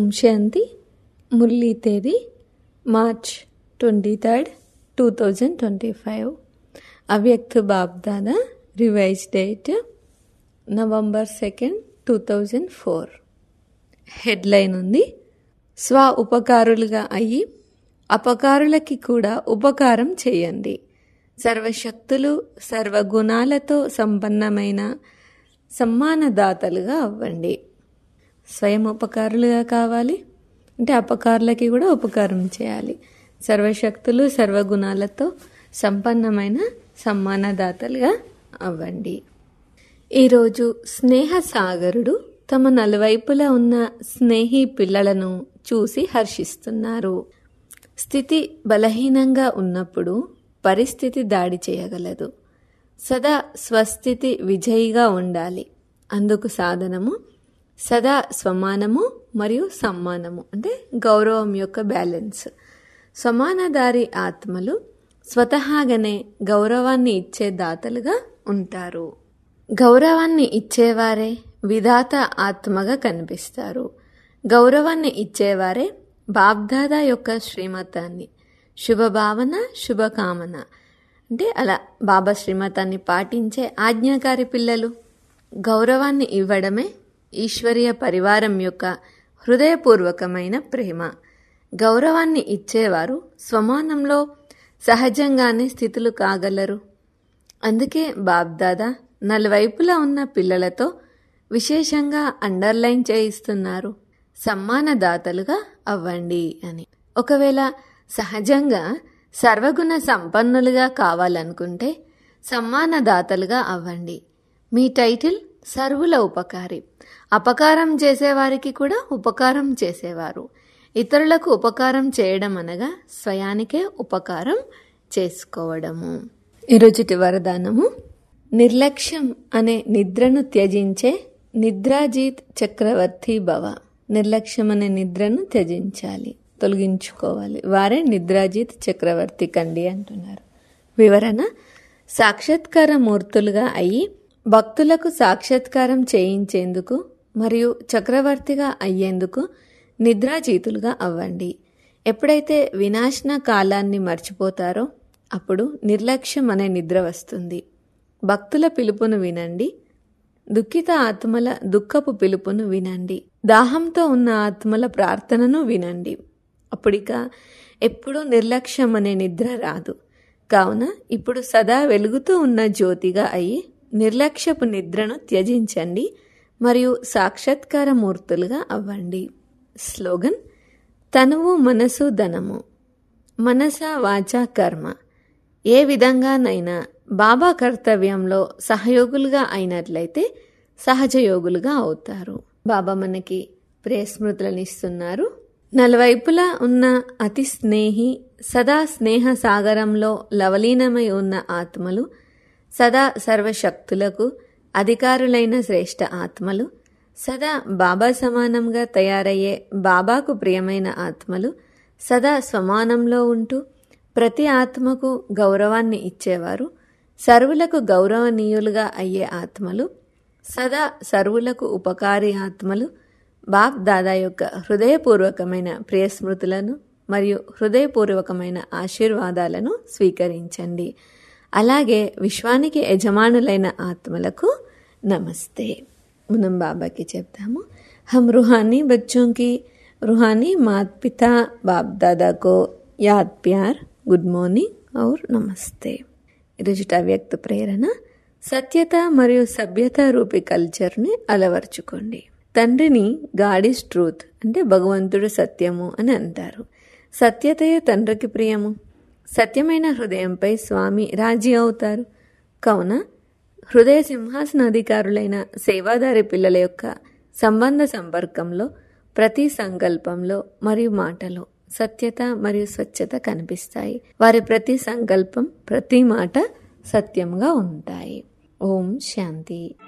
ఓం శాంతి మురళీ తేదీ March twenty third two thousand twenty five Avyakt BapDada revise date November second two thousand four headline ఉంది స్వ ఉపకారులుగా అయ్యి అపకారులకి కూడా ఉపకారం చేయండి సర్వశక్తులు సర్వగుణాలతో సంపన్నమైన సమ్మానదాతలుగా అవ్వండి స్వయం ఉపకారులుగా కావాలి అంటే అపకారులకి కూడా ఉపకారం చేయాలి సర్వశక్తులు సర్వగుణాలతో సంపన్నమైన సమ్మానదాతలుగా అవ్వండి ఈరోజు స్నేహ సాగరుడు తమ నలువైపులా ఉన్న స్నేహి పిల్లలను చూసి హర్షిస్తున్నారు స్థితి బలహీనంగా ఉన్నప్పుడు పరిస్థితి దాడి చేయగలదు సదా స్వస్థితి విజయిగా ఉండాలి అందుకు సాధనము సదా స్వమానము మరియు సమ్మానము అంటే గౌరవం యొక్క బ్యాలెన్స్ సమానదారి ఆత్మలు స్వతహాగానే గౌరవాన్ని ఇచ్చే దాతలుగా ఉంటారు గౌరవాన్ని ఇచ్చేవారే విధాత ఆత్మగా కనిపిస్తారు గౌరవాన్ని ఇచ్చేవారే బాబ్దాదా యొక్క శ్రీమతాన్ని శుభభావన శుభకామన అంటే అలా బాబా శ్రీమతాన్ని పాటించే ఆజ్ఞాకారి పిల్లలు గౌరవాన్ని ఇవ్వడమే ఈశ్వరీయ పరివారం యొక్క హృదయపూర్వకమైన ప్రేమ గౌరవాన్ని ఇచ్చేవారు స్వమానంలో సహజంగానే స్థితులు కాగలరు అందుకే బాబ్దాదా నలువైపులా ఉన్న పిల్లలతో విశేషంగా అండర్లైన్ చేయిస్తున్నారు సమ్మానదాతలుగా అవ్వండి అని ఒకవేళ సహజంగా సర్వగుణ సంపన్నులుగా కావాలనుకుంటే సమ్మానదాతలుగా అవ్వండి మీ టైటిల్ సర్వుల ఉపకారి అపకారం చేసేవారికి కూడా ఉపకారం చేసేవారు ఇతరులకు ఉపకారం చేయడం అనగా స్వయానికే ఉపకారం చేసుకోవడము ఈరోజుటి వరదానము నిర్లక్ష్యం అనే నిద్రను త్యజించే నిద్రాజీత్ చక్రవర్తి భవ నిర్లక్ష్యం అనే నిద్రను త్యజించాలి తొలగించుకోవాలి వారే నిద్రాజీత్ చక్రవర్తి కండి అంటున్నారు వివరణ సాక్షాత్కార మూర్తులుగా అయ్యి భక్తులకు సాక్షాత్కారం చేయించేందుకు మరియు చక్రవర్తిగా అయ్యేందుకు నిద్రాజీతులుగా అవ్వండి ఎప్పుడైతే వినాశన కాలాన్ని మర్చిపోతారో అప్పుడు నిర్లక్ష్యం అనే నిద్ర వస్తుంది భక్తుల పిలుపును వినండి దుఃఖిత ఆత్మల దుఃఖపు పిలుపును వినండి దాహంతో ఉన్న ఆత్మల ప్రార్థనను వినండి అప్పుడిక ఎప్పుడూ నిర్లక్ష్యం అనే నిద్ర రాదు కావున ఇప్పుడు సదా వెలుగుతూ ఉన్న జ్యోతిగా అయి నిర్లక్ష్యపు నిద్రను త్యజించండి మరియు సాక్షాత్కార మూర్తులుగా అవ్వండి స్లోగన్ తనువు మనసు ధనము మనస వాచ కర్మ ఏ విధంగానైనా బాబా కర్తవ్యంలో సహయోగులుగా అయినట్లయితే సహజయోగులుగా అవుతారు బాబా మనకి ప్రేస్మృతులను ఇస్తున్నారు నలువైపులా ఉన్న అతి స్నేహి సదా స్నేహ సాగరంలో లవలీనమై ఉన్న ఆత్మలు సదా సర్వశక్తులకు అధికారులైన శ్రేష్ఠ ఆత్మలు సదా బాబా సమానంగా తయారయ్యే బాబాకు ప్రియమైన ఆత్మలు సదా స్వమానంలో ఉంటూ ప్రతి ఆత్మకు గౌరవాన్ని ఇచ్చేవారు సర్వులకు గౌరవనీయులుగా అయ్యే ఆత్మలు సదా సర్వులకు ఉపకారి ఆత్మలు బాప్ దాదా యొక్క హృదయపూర్వకమైన ప్రియస్మృతులను మరియు హృదయపూర్వకమైన ఆశీర్వాదాలను స్వీకరించండి అలాగే విశ్వానికి యజమానులైన ఆత్మలకు నమస్తే మనం బాబాకి చెప్తాము హమ్ రుహానీ బచ్చోं की रूहानी मात पिता बाप दादा को याद प्यार గుడ్ మార్నింగ్ ఔర్ నమస్తే ఈరోజు అవ్యక్త ప్రేరణ సత్యత మరియు సభ్యత రూపి కల్చర్ని అలవర్చుకోండి తండ్రిని గాడ్ ఈస్ ట్రూత్ అంటే భగవంతుడు సత్యము అని అంటారు సత్యతయే తండ్రికి ప్రియము సత్యమైన హృదయంపై స్వామి రాజీ అవుతారు కావున హృదయ సింహాసనాధికారులైన సేవాదారి పిల్లల యొక్క సంబంధ సంపర్కంలో ప్రతి సంకల్పంలో మరియు మాటలో సత్యత మరియు స్వచ్ఛత కనిపిస్తాయి వారి ప్రతి సంకల్పం ప్రతి మాట సత్యంగా ఉంటాయి ఓం శాంతి